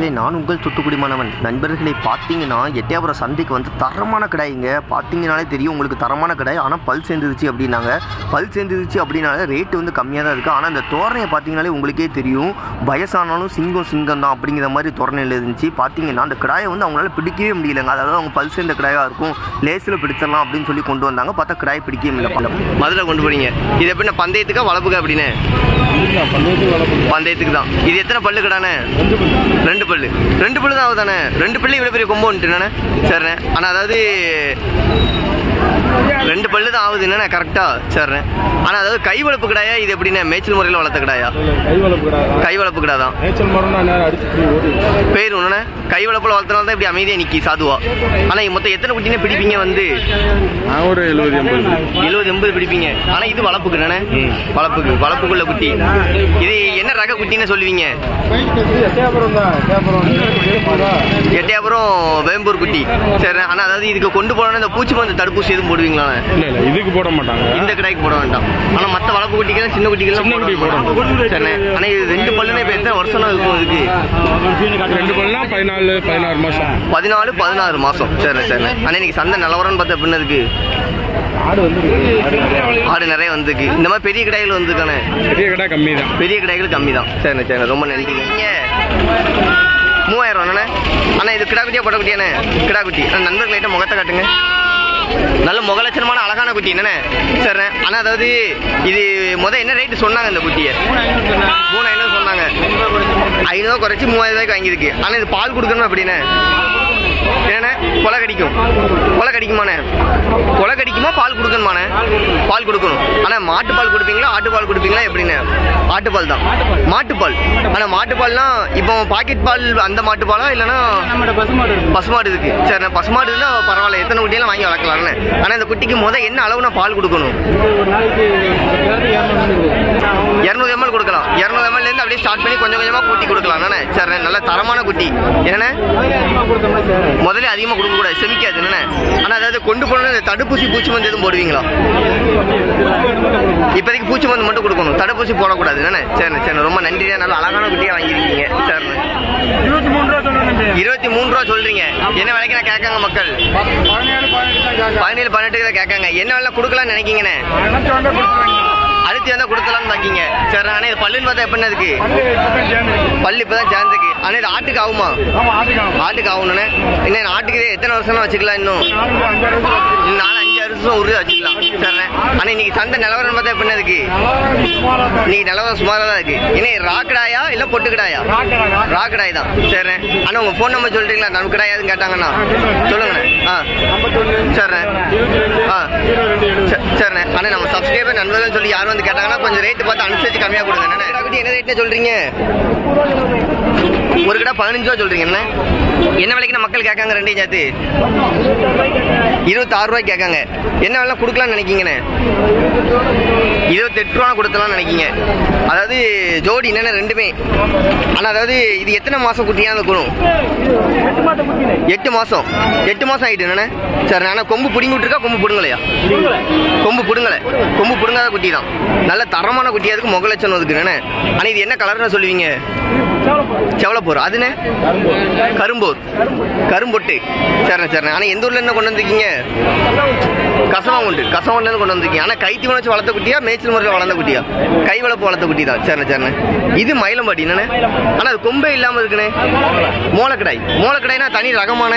நண்பர்களே நான் உங்கள் தூத்துக்குடி மாணவன் நண்பர்களை பார்த்தீங்கன்னா எட்டயபுரம் சந்தைக்கு வந்து தரமான கடாய்ங்க பார்த்தீங்கனாலே தெரியும் உங்களுக்கு தரமான கடாய் ஆனால் பல் சேர்ந்துருச்சு அப்படின்னாங்க பல் சேர்ந்துருச்சு அப்படின்னாலே ரேட்டு வந்து கம்மியாக தான் இருக்குது ஆனால் அந்த தோரணையை பார்த்தீங்கனாலே உங்களுக்கே தெரியும் வயசானாலும் சிங்கம் சிங்கம் தான் அப்படிங்கிற மாதிரி தோரணையில் இருந்துச்சு பார்த்தீங்கன்னா அந்த கடாயை வந்து அவங்களால பிடிக்கவே முடியலங்க அதாவது அவங்க பல் சேர்ந்த கடாயாக இருக்கும் லேஸில் பிடிச்சிடலாம் அப்படின்னு சொல்லி கொண்டு வந்தாங்க பார்த்தா கடாயை பிடிக்கவே முடியல மதுரை கொண்டு போறீங்க இது எப்படின்னா பந்தயத்துக்கா வளர்ப்புக்கா அப்படின்னு பந்தயத்துக்கு தான் இது எத்தனை பல்லு கடானே ரெண்டு பல்லு ரெண்டு பல்லு தான் ஆகுதானே ரெண்டு பல்லு இவ்வளோ பெரிய கொம்பு வந்துட்டுண்ணே சரிண்ணே ஆனால் அதாவது ரெண்டு பல்லு தான் ஆகுது என்னண்ணே கரெக்டாக சரிண்ணே ஆனால் அதாவது கை வளர்ப்பு கடாயா இது எப்படிண்ணே மேய்ச்சல் முறையில் வளர்த்த கடாயா கை வளர்ப்பு கிடையாது கை வளர்ப்பு கடா தான் மேய்ச்சல் மரம் நேரம் அடிச்சு ஓடி பேர் ஒன்றுண்ணே கை வளர்ப்பில் வளர்த்தனால தான் இப்படி அமைதியாக நிற்கி சாதுவா ஆனால் மொத்தம் எத்தனை குட்டினே பிடிப்பீங்க வந்து நான் ஒரு எழுபது எண்பது எழுபது எண்பது பிடிப்பீங்க ஆனால் இது வளர்ப்புக்கு தானே வளர்ப்புக்கு வளர்ப்புக்குள்ள குட்டி இது என்ன ரக குட்டின்னு சொல்லுவீங்க எட்டயபுரம் தான் எட்டயபுரம் எட்டையாபுரம் வேம்பூர் குட்டி சரி ஆனால் அதாவது இதுக்கு கொண்டு போனோன்னா இந்த பூச்சி மருந்து தடுப்பூசி எதுவும் போடுவீங்களா இல்ல இல்ல இதுக்கு போட மாட்டாங்க இந்த கடைக்கு போட வேண்டாம் ஆனால் மற்ற வளர்ப்பு குட்டிகள் சின்ன குட்டிகள் சின்ன குட்டி போடணும். சரி ஆனால் இது ரெண்டு பல்லுனா இப்போ எத்தனை வருஷம் இருக்கும் இதுக்கு ரெண்டு பல்லுனா பதினாலு பதினாறு மாசம் பதினாலு பதினாறு மாதம் சரி சரி ஆனால் இன்னைக்கு சந்தை நிலவரம்னு பார்த்தா எப்படின்னு இருக்கு ஆடு வந்து ஆடு நிறைய வந்திருக்கு இந்த மாதிரி பெரிய கடைகள் வந்திருக்கானே பெரிய கடை கம்மி தான் பெரிய கடைகள் கம்மி தான் சரிண்ணே சரிண்ணே ரொம்ப நன்றி மூவாயிரம் அண்ணே அண்ணா இது கிடா குட்டியா பொட்டை குட்டியாண்ணே கிடா குட்டி அண்ணா, நண்பர்கள்கிட்ட முகத்தை காட்டுங்க நல்ல முகலட்சணமான அழகான குட்டி என்னண்ணே சரிண்ணே ஆனால் அதாவது இது முத என்ன ரேட்டு சொன்னாங்க இந்த குட்டியை மூணு ஐநூறு சொன்னாங்க ஐநூறு குறைச்சி மூவாயிரம் ரூபாய்க்கு வாங்கியிருக்கு ஆனால் இது பால் கொடுக்கணும் அப்படின்னே என்னண்ணே கொலை கடிக்கும் கொலை கடிக்குமாண்ணே கொலை கடிக்குமா பால் கொடுக்கணுமாண்ணே பால் கொடுக்கணும் ஆனால் மாட்டு பால் கொடுப்பீங்களா ஆட்டு பால் கொடுப்பீங்களா எப்படிண்ணே ஆட்டுப்பால் தான் மாட்டுப்பால் ஆனால் மாட்டுப்பால்னா இப்போ பாக்கெட் பால் அந்த மாட்டுப்பாலா இல்லைன்னா பசுமாடு இருக்கு சரி நான் பசுமாடு இருந்தால் பரவாயில்ல எத்தனை குட்டியெல்லாம் வாங்கி வளர்க்கலாம்னு ஆனால் இந்த குட்டிக்கு முத என்ன அளவு நான் பால் கொடுக்கணும் இரநூறு எம்எல் கொடுக்கலாம் இரநூறு எம்எல் இருந்து அப்படியே ஸ்டார்ட் பண்ணி கொஞ்சம் கொஞ்சமாக கூட்டி கொடுக்கலாம் தானே சரி நல்ல தரமான குட்டி என்னண்ணே முதல்ல அதிகமாக கொடுக்கக்கூடாது செமிக்காது என்னண்ணே ஆனால் அதாவது கொண்டு போன இந்த தடுப்பூசி பூச்சி மருந்து எதுவும் போடுவீங்களா இப்போதைக்கு பூச்சி மருந்து மட்டும் கொடுக்கணும் தடுப்பூசி போடக்கூடாது என்னண்ணே சரிண்ணே சரிண்ணே ரொம்ப நன்றியா நல்ல அழகான குட்டியாக வாங்கியிருக்கீங்க சரிண்ணே இருபத்தி மூணு ரூபா சொன்னேன் இருபத்தி மூணு ரூபா சொல்றீங்க என்ன விலைக்கு நான் கேட்காங்க மக்கள் பதினேழு பதினெட்டு தான் கேட்க பதினேழு பதினெட்டுக்கு தான் கேட்காங்க என்ன வேலை கொடுக்கலாம்னு நினைக்கிங்கண்ணே அனைத்து வந்து கொடுத்துருவாங்க அடுத்து வந்தா கொடுக்கலாம்னு பாக்கீங்க சரி ஆனால் இது பல்லுன்னு பார்த்தா எப்படின்னு இருக்கு பல்லு இப்பதான் சேர்ந்துருக்கு பல்லு இப்பதான் சேர்ந்துருக்கு ஆனால் இது ஆட்டுக்கு ஆகுமா ஆமா ஆட்டுக்காணும் ஆட்டுக்கு ஆகணும்னே இன்னும் ஆட்டுக்கு இது எத்தனை வருஷம் வச்சுக்கலாம் இன்னும் நாலு அஞ்சாறு வருஷம் இன்னும் நாலு அஞ்சு வருஷம் உறுதி வச்சுக்கலாம் சரி ஆனால் இன்னைக்கு சந்தை நிலவரம் பார்த்தா எப்படின்னு இருக்கு இன்னைக்கு நிலவரம் சுமாராக தான் இருக்கு இன்னும் ராக்கடாயா இல்லை பொட்டுக்கடாயா ராக்கடாய் தான் சரி அண்ணா உங்க ஃபோன் நம்பர் சொல்றீங்களா நம்ம கடாயாதுன்னு கேட்டாங்கண்ணா சொல்லுங்கண்ணே ஆ சரிண்ணே ஆ ச- சரிண்ணே அண்ணா நம்ம சப்ஸ்கிரைபர் நண்பர்கள் சொல்லி யாரும் வந்து கேட்டாங்கன்னா கொஞ்சம் ரேட்டு பார்த்து அனுசரிச்சு கம்மியாக கொடுங்க அண்ணே கடா குட்டி என்ன ரேட்னு சொல்றீங்க ஒரு கடை பதினஞ்சு ரூபா சொல்றீங்க என்ன என்ன விலைக்கு நம்ம மக்கள் கேட்காங்க ரெண்டையும் சேர்த்து இருபத்தாறு ரூபாய்க்கு கேட்காங்க என்ன வேலை கொடுக்கலாம்னு நினைக்கிங்கண்ணே இருபத்தெட்டு ரூபா கொடுத்தலாம்னு நினைக்கிங்க அதாவது ஜோடி என்னென்ன ரெண்டுமே ஆனால் அதாவது இது எத்தனை மாதம் குட்டியாக இருக்கணும் எட்டு மாதம் எட்டு மாதம் ஆகிட்டு என்னண்ணே சரி ஆனால் கொம்பு பிடிங்கி விட்டுருக்கா கொம்பு பிடுங்கலையா கொம்பு பிடுங்கலை கொம்பு பிடுங்காத குட்டி தான் நல்ல தரமான குட்டியாக இருக்கு முக லட்சணம் இருக்கு என்னண்ணே ஆனால் இது என்ன கலர்னு சொல்லுவீங்க செவலப்பூர் அதுண்ணே கரும்பூர் கரும்பொட்டு சரிண்ணே சரிண்ணே ஆனால் எந்த ஊர்ல என்ன கொண்டு வந்திருக்கீங்க கசவாங்குண்டு கசவாண்டுலேருந்து கொண்டு வந்திருக்கீங்க ஆனால் கைத்தி வச்சு வளர்த்த குட்டியா மேய்ச்சல் முறையில் வளர்ந்த குட்டியா கை வளர்ப்பு வளர்த்த குட்டி தான் சரிண்ணே சரிண்ணே இது மயிலம்பாடி என்னண்ணே ஆனால் அது கொம்பே இல்லாமல் இருக்குண்ணே மோளக்கடாய் மோளக்கடாய்னா தனி ரகமான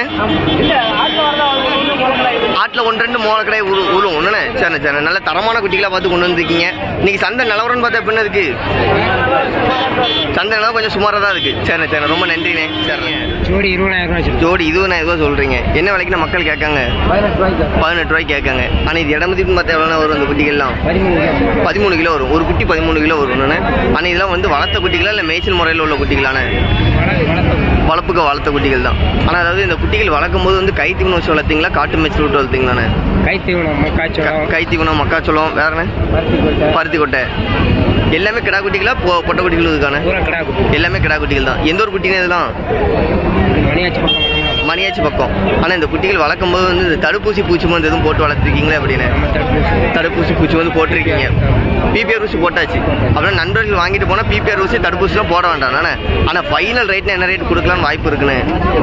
ஆட்டில் ஒன்று ரெண்டு மோளக்கடாய் உரு உரும் ஒன்றுண்ணே சரிண்ணே சரிண்ணே நல்ல தரமான குட்டிகளாக பார்த்து கொண்டு வந்திருக்கீங்க இன்னைக்கு சந்தை நிலவரம்னு பார்த்தா எப்படின்னு இருக்கு சந்தை நிலவரம் கொஞ்சம் சுமாராக தான் இருக்கு சரிண்ணே சரிண்ணே ரொம்ப நன்றிண்ணே சரிண்ணே ஜோடி இருபதாயிரம் ரூபாய் வச்சிருக்கோம் ஜோடி இருபதாயிரம் ரூபா சொல்றீங்க என்ன விலைக்கு நம்ம மக்கள் கேட்காங்க பதினெட்டு ரூபாய்க்கு பதினெட்டு ரூபாய்க்கு கேட்காங்க ஆனால் இது இடமதிப்பு பார்த்தா எவ்வளோ வரும் அந்த குட்டிகள்லாம் பதிமூணு கிலோ பதிமூணு கிலோ வரும் ஒரு குட்டி பதிமூணு கிலோ வரும் ஆனால் இதெல்லாம் வந்து வளர்த்த குட்டிகளா இல்லை மேய்ச்சல் முறையில் உள்ள குட்டிகளான வளர்ப்புக்கு வளர்த்த குட்டிகள் தான் ஆனால் அதாவது இந்த குட்டிகள் வளர்க்கும் போது வந்து கைத்தீவனம் வச்சு வளர்த்தீங்களா காட்டு மேய்ச்சல் விட்டு வளர்த்தீங்களாண்ணே கைத்தீவனம் மக்காச்சோளம் கைத்தீவனம் மக்காச்சோளம் வேறண்ணே பருத்தி கொட்டை பருத்தி கொட்டை எல்லாமே கிடா குட்டிகளா பொ- பொட்டை குட்டிகள் இருக்கானே பூரா கிடா குட்டி எல்லாமே கிடா குட்டிகள் தான் எந்த ஒரு குட்டினே இதுதான் மணியாச்சி பக்கம் வரணும். மணியாச்சி பக்கம் ஆனால் இந்த குட்டிகள் வளர்க்கும் போது வந்து இந்த தடுப்பூசி பூச்சி மருந்து எதுவும் போட்டு வளர்த்துருக்கீங்களே அப்படின்னு நம்ம தடுப்பூசி தடுப்பூசி பூச்சி வந்து போட்டிருக்கீங்க பிபிஆர் ஊசி போட்டாச்சு அப்புறம் நண்பர்கள் வாங்கிட்டு போனால் பிபிஆர் ஊசி தடுப்பூசிலாம் போட வேண்டாம் தானே ஆனால் ஃபைனல் ரேட்னா என்ன ரேட் கொடுக்கலாம்னு வாய்ப்பு இருக்குன்னு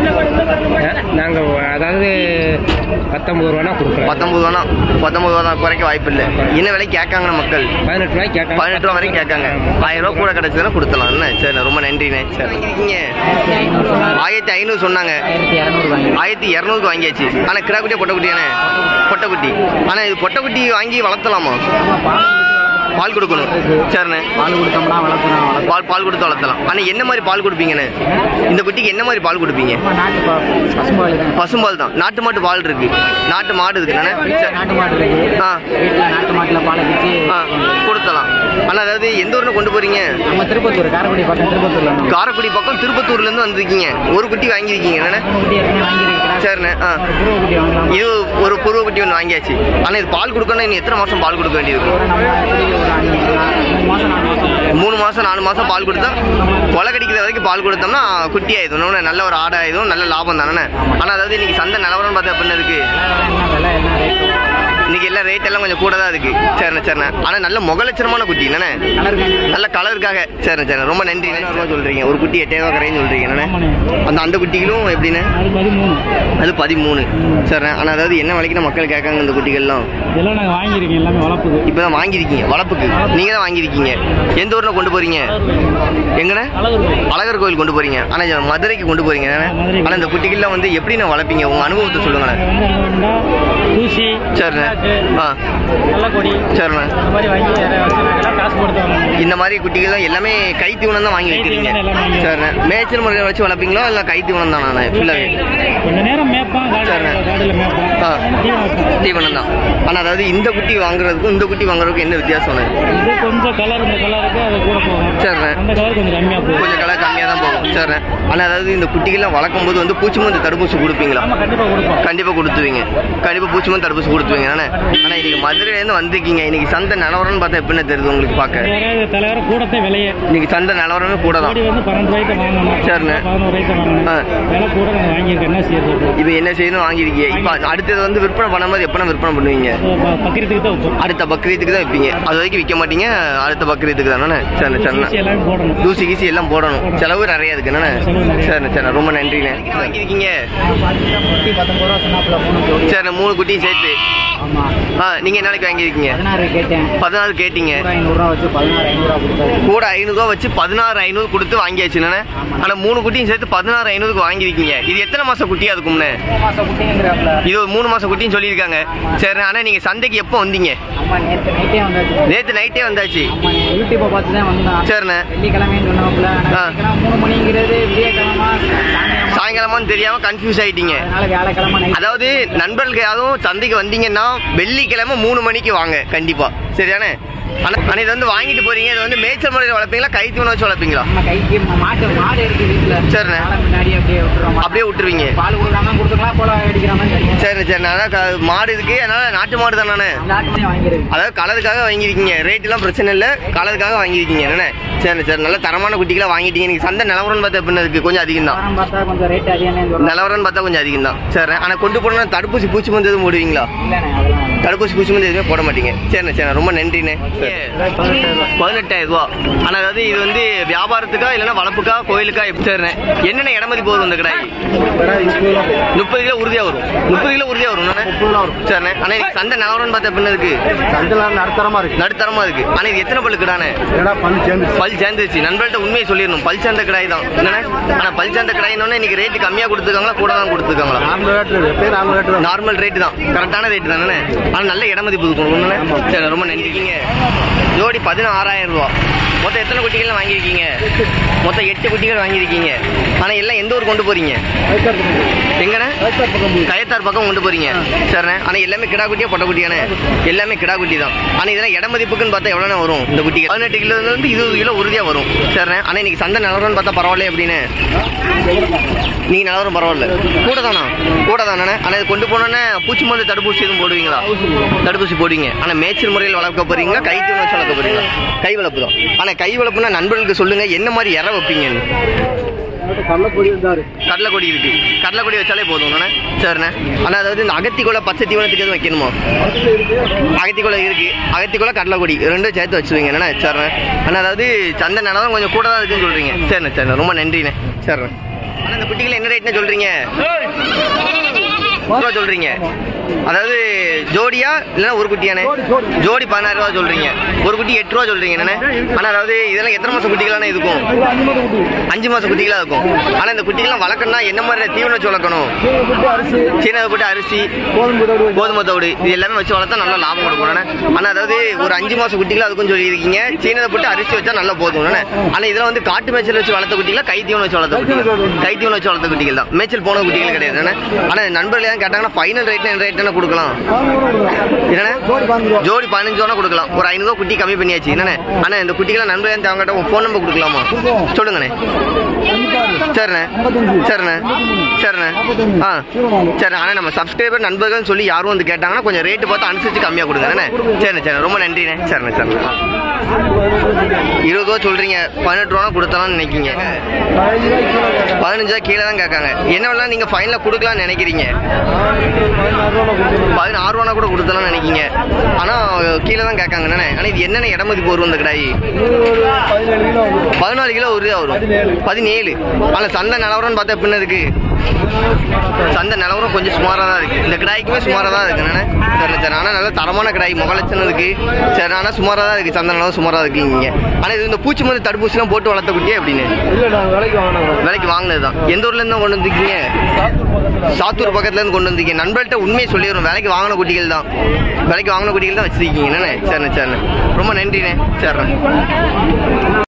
நாங்கள் அதாவது பத்தொம்பது ரூபானா கொடுக்குறோம் பத்தொம்பது ரூபா பத்தொம்பது ரூபா தான் குறைக்க வாய்ப்பு இல்லை என்ன விலை கேட்காங்கண்ணா மக்கள் பதினெட்டு ரூபாய்க்கு கேட்க பதினெட்டு ரூபா வரைக்கும் கேட்காங்க ஆயிரம் ரூபா கூட கிடைச்சதுன்னா கொடுத்துலாம் என்ன சரி ரொம்ப நன்றிண்ணே சரி வாங்கிருக்கீங்க ஆயிரத்தி ஐநூறு சொன்னாங்க ஆயிரத்தி இரநூறுக்கு வாங்கியாச்சு ஆனால் கிடாக்குட்டியா பொட்டைக்குட்டியானே பொட்டைக்குட்டி ஆனால் இது பொட்டைக்குட்டி வாங்கி வளர்த்தலாமா பால் கொடுக்கணும் சரிண்ணே பால் கொடுத்தோம்னா வளர்த்துறோம் வளர்த்து பால் பால் கொடுத்து வளர்த்தலாம் ஆனால் என்ன மாதிரி பால் கொடுப்பீங்கண்ணே இந்த குட்டிக்கு என்ன மாதிரி பால் கொடுப்பீங்க நாட்டு பால் பசும்பால் தான் பசும்பால் தான் நாட்டு மாட்டு பால் இருக்கு நாட்டு மாடு இருக்குண்ணே வீட்டில் நாட்டு மாட்டு இருக்கு ஆ வீட்டில் நாட்டு மாட்டில் பாலை வச்சு ஆ கொடுத்தலாம் ஆனால் அதாவது எந்த ஊரில் கொண்டு போறீங்க நம்ம திருப்பத்தூர் காரைக்குடி பக்கம் திருப்பத்தூர்ல இருந்து காரைக்குடி பக்கம் திருப்பத்தூர்லேருந்து வந்திருக்கீங்க ஒரு குட்டி வாங்கியிருக்கீங்க என்னண்ணே குட்டி ஏற்கனவே வாங்கியிருக்கிறேன் சரிண்ணே ஆ ஒரு புருவ குட்டி வாங்கலாம் இது ஒரு புருவ குட்டி ஒன்று வாங்கியாச்சு ஆனால் இது பால் கொடுக்கணும் இன்னும் எத்தனை மாதம் பால் கொடுக்க வேண்டியது இருக்கும் ஒரு நம்ம குட்டிக்கு ஒரு அஞ்சு மூணு மாதம் நாலு மாதம் மூணு மாதம் நாலு மாதம் பால் கொடுத்தா கொலை கடிக்கிற வரைக்கும் பால் கொடுத்தோம்னா குட்டி ஆயிடும் இன்னொன்னு நல்ல ஒரு ஆடை ஆயிடும் நல்ல லாபம் தானே ஆனால் அதாவது இன்னைக்கு சந்தை நிலவரம் பார்த்தா அப்படின்னு இருக்கு என்ன விலை என்ன ரேட் இன்னைக்கு எல்லாம் ரேட் எல்லாம் கொஞ்சம் கூட தான் இருக்கு சரிண்ணே சரிண்ணே ஆனால் நல்ல முகலட்சணமான குட்டி என்னண்ணே கலர் நல்ல கலருக்காக சரிண்ணே சரிண்ணே ரொம்ப நன்றி சொல்றீங்க ஒரு குட்டி எட்டாயிரம் கரைன்னு சொல்றீங்க என்னண்ணே அந்த அந்த குட்டிகளும் எப்படிண்ணே அது பதிமூணு அது பதிமூணு சரிண்ணே ஆனால் அதாவது என்ன விலைக்கு மக்கள் கேட்காங்க இந்த குட்டிகள்லாம் இதெல்லாம் நாங்கள் வாங்கியிருக்கோம் எல்லாமே வளர்ப்புக்கு இப்போ தான் வாங்கியிருக்கீங்க வளர்ப்புக்கு நீங்கள் தான் வாங்கியிருக்கீங்க எந்த ஊரில் கொண்டு போறீங்க எங்கண்ணே அழகர் கோயில் கொண்டு போறீங்க ஆனால் மதுரைக்கு கொண்டு போறீங்க ஆனால் இந்த குட்டிகள்லாம் வந்து எப்படி நான் வளர்ப்பீங்க உங்கள் அனுபவத்தை சொல்லுங்களேன் ஊசி சரிண்ணே ஆ வெள்ளக்கொடி சரிண்ணே இந்த மாதிரி வாங்கி வச்சுருக்கலாம் காசு கொடுத்து வாங்கணும் இந்த மாதிரி குட்டிகள்லாம் எல்லாமே கை தீவனம் தான் வாங்கி வைக்கிறீங்க கை தீவனம் எல்லாம் வாங்கி சரிண்ணே மேய்ச்சல் முறையில் வச்சு வளர்ப்பீங்களா இல்லை கை தீவனம் தான் நான் ஃபுல்லாகவே கொஞ்ச நேரம் மேய்ப்பான் சரிண்ணே. காடியில் மேய்ப்பான் ஆ தீவனம் வைப்பான். தீவனம் தான் ஆனால் அதாவது இந்த குட்டி வாங்குறதுக்கும் இந்த குட்டி வாங்குறதுக்கும் என்ன வித்தியாசம் இது கொஞ்சம் கலர் இந்த கலருக்கு அது கூட போகும் சரிண்ணே அந்த கலர் கொஞ்சம் கம்மியாக போகும் கொஞ்சம் கலர் கம்மியாக தான் போகும் சரிண்ணே ஆனால் அதாவது இந்த குட்டிகள்லாம் வளர்க்கும் போது வந்து பூச்சி மருந்து தடுப்பூசி கொடுப்பீங்களா ஆமாம் கண்டிப்பாக கொடுப்போம் கண்டிப்பாக கொடுத்துவீங்க கண்டிப்பாக பூச்சி மருந்து தடுப்பூசி கொடுத்துவீங்க தானே ஆனால் இன்னைக்கு மதுரையிலேருந்து வந்திருக்கீங்க இன்னைக்கு சந்தை நிலவரம்னு பார்த்தா எப்படின்னு தெரியுது உங்களுக்கு பார்க்க வேற தலைவரை கூடத்தை விலையே இன்னைக்கு சந்தை நிலவரமே கூட தான் கோடி வந்து பன்னெண்டு ரூபாய்க்கு வாங்கணும் சரிண்ணே. பதினோரு ரூபாய்க்கு வாங்கணும் ஆ. விலை கூட நாங்கள் வாங்கியிருக்கோம் என்ன செய்யறது இப்போ என்ன செய்யணும் வாங்கியிருக்கீங்க இப்போ அடுத்தது வந்து விற்பனை பண்ணும்போது எப்போ விற்பனை பண்ணுவீங்க பக்கிரத்துக்கு தான் வைப்போம் அடுத்த பக்ரீத்துக்கு தான் விற்பீங்க அது வரைக்கும் விற்க மாட்டீங்க அடுத்த பக்ரீத்துக்கு தானே சரி ஊசி சரிண்ணே எல்லாமே போடணும் தூசி கீசி எல்லாம் போடணும் செலவு நிறைய இருக்கு என்னண்ணே செலவு நிறைய. சரிண்ணே சரிண்ணே ரொம்ப நன்றிண்ணே வாங்கியிருக்கீங்க குட்டி பத்தொம்பது ரூபா சொன்னாப்புல மூணு ஜோடி சரிண்ணே மூணு குட்டியும் சேர்த்து ஆமாம் ஆ நீங்கள் என்ன நாளைக்கு வாங்கியிருக்கீங்க பதினாறு கேட்டேன் பதினாறு கேட்டீங்க ஒரு ஐநூறுரூவா வச்சு பதினாறு ஐநூறுரூவா கொடுத்தாரு கூட ஐநூறுரூவா வச்சு பதினாறு ஐநூறு கொடுத்து வாங்கியாச்சுண்ணே ஆனால் மூணு குட்டியும் சேர்த்து பதினாறு ஐநூறுக்கு வாங்கியிருக்கீங்க இது எத்தனை மாதம் குட்டியா இருக்கும்ண்ணே மூணு மாதம் குட்டிங்கிறாப்புல இது ஒரு மூணு மாதம் குட்டின்னு சொல்லியிருக்காங்க சரிண்ணே ஆனால் நீங்கள் சந்தைக்கு எப்போ வந்தீங்க அம்மா நேற்று நைட்டே வந்தாச்சு நேற்று நைட்டே வந்தாச்சு ஆமா யூடியூப்பை பார்த்து தான் வந்தான் சரிண்ணே வெள்ளிக்கிழமைன்னு சொன்னாப்புல ஆ. ஆனா மூணு மணிங்கிறது விடியக்கிழமை சாயங்காலமா சாயங்காலமான்னு தெரியாமல் கன்ஃபியூஸ் ஆயிட்டீங்க அதனால வியாழக்கிழமை நைட் அதாவது நண்பர்களுக்கு யாரும் சந்தைக்கு வந்தீங்கன்னா வெள்ளிக்கிழமை மூணு மணிக்கு வாங்க கண்டிப்பா சரியானே ஆனா ஆனா இது வந்து வாங்கிட்டு போறீங்க இது வந்து மேய்ச்சல் முறையில் வளர்ப்பீங்களா கை தூண வச்சு வளர்ப்பீங்களா நம்ம கைக்கு ம- மாட்டு மாடு இருக்கு வீட்டுல சரிண்ணே. மாடை முன்னாடி அப்படியே விட்டுறோம் அப்படியே விட்டுருவீங்க பால் கொடுக்காம கொடுத்துக்கலாம் போல அடிக்கிற மாதிரி தெரியும் சரி சரி அதான் க- மாடு இருக்கு அதனால நாட்டு மாடு தானே நாட்டுமே வாங்கிருக்கு அதாவது கலருக்காக வாங்கியிருக்கீங்க ரேட் எல்லாம் பிரச்சனை இல்லை கலருக்காக வாங்கியிருக்கீங்க என்ன சரி சரி நல்ல தரமான குட்டிகளா வாங்கிட்டீங்க நீங்க சந்தை நிலவரம்னு பார்த்தா எப்படின்னு இருக்கு கொஞ்சம் அதிகம் தான் வாரம் பார்த்தா கொஞ்சம் ரேட் அதிகம்னு சொல்றோம் நிலவரம்னு பார்த்தா கொஞ்சம் அதிகம் தான் சரி ஆனா கொண்டு போனா தடுப்பூசி பூச்சி மருந்து எதுவும் போடுவீங்களா இல்லைண்ணே அதெல்லாம் வேண்டாம். தடுப்பூசி பூச்சி மருந்து எதுவுமே போட மாட்டீங்க சரிண்ணே சரிண்ணே ரொம்ப நன்றிண்ணே பதினெட்டாயிரம் ரூபா ஆனா அதாவது இது வந்து வியாபாரத்துக்கா இல்லைன்னா வளர்ப்புக்கா கோயிலுக்கா எப்படி சரிண்ணே என்னென்ன இடமதி போதும் இந்த கடை முப்பது கிலோ உறுதியா வரும் முப்பது கிலோ உறுதியா வரும் சரிண்ணே ஆனா இன்னைக்கு சந்தை நிலவரம்னு பார்த்தா எப்படி இருக்கு சந்தெல்லாம் நடுத்தரமா இருக்கு நடுத்தரமா இருக்கு ஆனா இது எத்தனை பல்லு கிடானே ஏன்னா பல்லு சேர்ந்து பல் சேர்ந்துருச்சு நண்பர்கள்ட்ட உண்மையை சொல்லிடணும் பல் சேர்ந்த கிடாய் தான் என்னண்ணே ஆனா பல் சேர்ந்த கிடாயினோட இன்னைக்கு ரேட்டு கம்மியா கொடுத்துருக்காங்களா கூட தான் கொடுத்துருக்காங்களா நார்மல் ரேட்டு எப்பயும் நார்மல் ரேட்டு தான் நார்மல் ரேட்டு தான் கரெக்டான ரேட்டு தானே ஆனால் நல்ல இடமதிப்பு இருக்கணும் ஒண்ணுண்ணே? சரி ரொம்ப நன்றிங்க ஜோடி பதினாறாயிரம் ரூபா மொத்தம் எத்தனை குட்டிகள் வாங்கியிருக்கீங்க மொத்தம் எட்டு குட்டிகள் வாங்கியிருக்கீங்க ஆனால் எல்லாம் எந்த ஊர் கொண்டு போறீங்க எங்கண்ணே கயத்தார் பக்கம் கொண்டு போறீங்க சரிண்ணே ஆனால் எல்லாமே கிடா குட்டியா பொட்டை குட்டியானே எல்லாமே கிடா குட்டி தான் ஆனால் இதெல்லாம் இட மதிப்புக்குன்னு பார்த்தா எவ்வளோண்ணே வரும் இந்த குட்டிகள் பதினெட்டு கிலோ இருந்து இருபது கிலோ உறுதியாக வரும் சரிண்ணே ஆனால் இன்னைக்கு சந்தை நிலவரம்னு பார்த்தா பரவாயில்ல அப்படின்னு நீங்க நிலவரம் பரவாயில்ல கூட தானா கூட தானே ஆனால் இது கொண்டு போனோன்னே பூச்சி மருந்து தடுப்பூசி எதுவும் போடுவீங்களா தடுப்பூசி போடுவீங்க ஆனால் மேய்ச்சல் முறையில் வளர்க்க போறீங்களா கை தீவனம் வச்சு வளர்க்க போறீங்களா கை வளர்ப்பு தான் ஆனால் கை வளர்ப்புனா நண்பர்களுக்கு சொல்லுங்க என்ன மாதிரி இற வைப்பீங்கன்னு கள்ளப்பொடி இருந்தாரு கடலைக்கொடி இருக்கு கடலைக்கொடி வச்சாலே போதும் சரிண்ணே அண்ணா அதாவது இந்த அகத்திக்குள்ள பச்சை தீவனத்துக்கு எதுவும் வைக்கணுமா அகத்திக்குள்ள இருக்கு அகத்திக்குள்ள கடலைக்கொடி ரெண்டும் சேர்த்து வச்சுருவீங்க என்னண்ணே சரிண்ணே அண்ணா அதாவது சந்தை நிலம் கொஞ்சம் கூட தான் இருக்குன்னு சொல்றீங்க சரிண்ணே சரிண்ணே ரொம்ப நன்றிண்ணே சரிண்ணே அண்ணா இந்த குட்டிகள் என்ன ரேட்னு சொல்றீங்க ரூபா சொல்றீங்க அதாவது ஜோடியா இல்லைன்னா ஒரு குட்டியானே ஜோடி பதினாறு ரூபா சொல்றீங்க ஒரு குட்டி எட்டு ரூபா சொல்றீங்க என்னண்ணே ஆனா அதாவது இதெல்லாம் எத்தனை மாசம் குட்டிகளானே இருக்கும் அஞ்சு மாசம் குட்டிகளா இருக்கும் ஆனா இந்த குட்டிகள்லாம் வளர்க்கணும்னா என்ன மாதிரி தீவனம் வச்சு வளர்க்கணும் சீனதை போட்டு அரிசி கோதுமை தவிடு இது எல்லாமே வச்சு வளர்த்தா நல்லா லாபம் கொடுக்கும் அண்ணே. ஆனா அதாவது ஒரு அஞ்சு மாசம் குட்டிகள் அதுக்கும் சொல்லியிருக்கீங்க சீனதை போட்டு அரிசி வச்சா நல்லா போதும் அண்ணே. ஆனா இதெல்லாம் வந்து காட்டு மேய்ச்சல் வச்சு வளர்த்த குட்டிகளா கை தீவனம் வச்சு வளர்த்த குட்டிகள் கை தீவனம் வச்சு வளர்த்த குட்டிகள் தான் மேய்ச்சல் போன குட்டிகள் கிடையாது அண்ணே. ஆனா நண்பர்கள் ஏன் கேட்டாங்கன்னா ஃபைனல் ரேட் என்ன ரேட் என்ன கொடுக்கலாம் என்னண்ணே ஜோடி பதினஞ்சு ரூபா கொடுக்கலாம் ஒரு ஐநூறுவா குட்டி கம்மி பண்ணியாச்சு என்னண்ணே ஆனா இந்த குட்டிகளை நண்பர்கள் தேவங்கிட்ட உங்க ஃபோன் நம்பர் கொடுக்கலாமா சொல்லுங்கண்ணே சரிண்ணே சரிண்ணே சரிண்ணே ஆ சரி ஆனால் நம்ம சப்ஸ்கிரைபர் நண்பர்கள் சொல்லி யாரும் வந்து கேட்டாங்கன்னா கொஞ்சம் ரேட்டு பார்த்து அனுசரிச்சு கம்மியாக கொடுங்க தானே சரிண்ணே சரி ரொம்ப நன்றிண்ணே சரிண்ணே சரிண்ணே இருபது ரூபா சொல்றீங்க பதினெட்டு ரூபா கொடுத்தலாம்னு நினைக்கிங்க பதினஞ்சு ரூபா கீழே தான் கேட்காங்க என்ன வேணா நீங்க ஃபைனலா கொடுக்கலாம்னு நினைக்கிறீங்க பதினாறு ரூபா கூட கொடுத்தலாம்னு நினைக்கிங்க ஆனா கீழே தான் கேட்காங்க என்னண்ணே ஆனா இது என்னென்ன இடமதிப்பு வரும் இந்த கடாய் பதினாலு கிலோ ஒரு வரும் பதினேழு ஆனா சந்தை நிலவரம்னு பார்த்தா பின்ன இருக்கு சந்தை நிலவரம் கொஞ்சம் சுமாராக தான் இருக்கு இந்த கிடாய்க்குமே சுமாராக தான் இருக்கு என்னண்ணே சரி சரி ஆனால் நல்ல தரமான கிடாய் முகலட்சணம் இருக்கு சரி ஆனால் சுமாராக தான் இருக்கு சந்தை நிலவரம் சுமாராக இருக்கு இங்கே ஆனால் இது இந்த பூச்சி மருந்து தடுப்பூசிலாம் போட்டு வளர்த்த குட்டியே அப்படின்னு இல்ல நான் விலைக்கு வாங்கினேன் விலைக்கு வாங்கினது தான் எந்த ஊர்ல இருந்து கொண்டு வந்திருக்கீங்க சாத்தூர் பக்கத்துல இருந்து கொண்டு வந்திருக்கீங்க நண்பர்கள்ட்ட உண்மையை சொல்லிடுறோம் விலைக்கு வாங்கின குட்டிகள் தான் விலைக்கு வாங்கின குட்டிகள் தான் வச்சிருக்கீங்க என்னண்ணே சரிண்ணே சரிண்ணே ரொம்ப நன்றிண்ணே சரிண்ணே